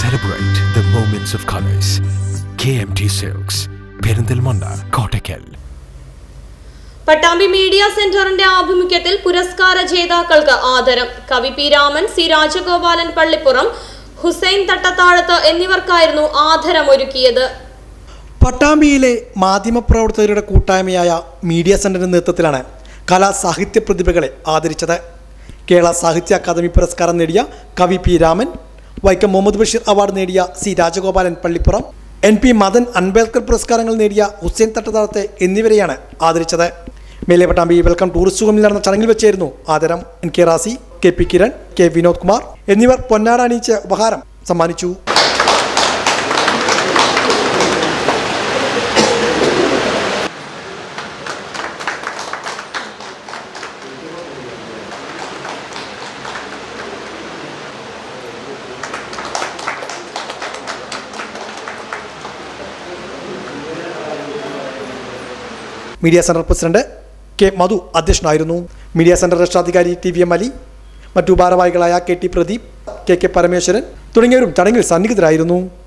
Celebrate the moments of colors. KMT Silks, Perinthalmanna Kottakkal Pattambi media സെന്ററിന്റെ ആഭിമുഖ്യത്തിൽ പുരസ്കാര ജേതാക്കൾക്ക് ആദരം കവി പി രാമൻ സി രാജഗോപാലൻ പള്ളിപ്പുറം ഹുസൈൻ തട്ടത്താഴത്ത് എന്നിവർക്കായിരുന്നു ആദരമൊരുക്കിയത് പട്ടാമ്പിയിലെ മാധ്യമപ്രവർത്തകരുടെ കൂട്ടായ്മയായ മീഡിയ സെന്ററിന്റെ നേതൃത്വത്തിലാണ് കലാ സാഹിത്യ പ്രതിഭകളെ ആദരിച്ചത് കേരള സാഹിത്യ അക്കാദമി പുരസ്കാരം നേടിയ കവി പി രാമൻ വൈക്കം മുഹമ്മദ് ബഷീർ അവാർഡ് നേടിയ C Rajagopalan Pallippuram N P Madan Ambedkar പുരസ്കാരങ്ങൾ നേടിയ ഹുസൈൻ തട്ടത്താഴത്തെ എന്നിവരെയാണ് ആദരിച്ചത് മേലെ പട്ടാമ്പി വെൽക്കം ടൂറിസ്റ്റ് ഹോമിൽ നടന്ന ചടങ്ങിൽ വെച്ചായിരുന്നു ആദരം N K Razi K P Kiran K Vinod Kumar എന്നിവർ പൊന്നാട അണിയിച്ച് ഉപഹാരം സമ്മാനിച്ചു media centre president K Madhu അധ്യക്ഷനായിരുന്നു മീഡിയ സെന്റർ രക്ഷാധികാരി ടി വി എം അലി മറ്റു ഭാരവാഹികളായ K T Pradeep K K Parameswaran തുടങ്ങിയവരും ചടങ്ങിൽ സന്നിഹിതരായിരുന്നു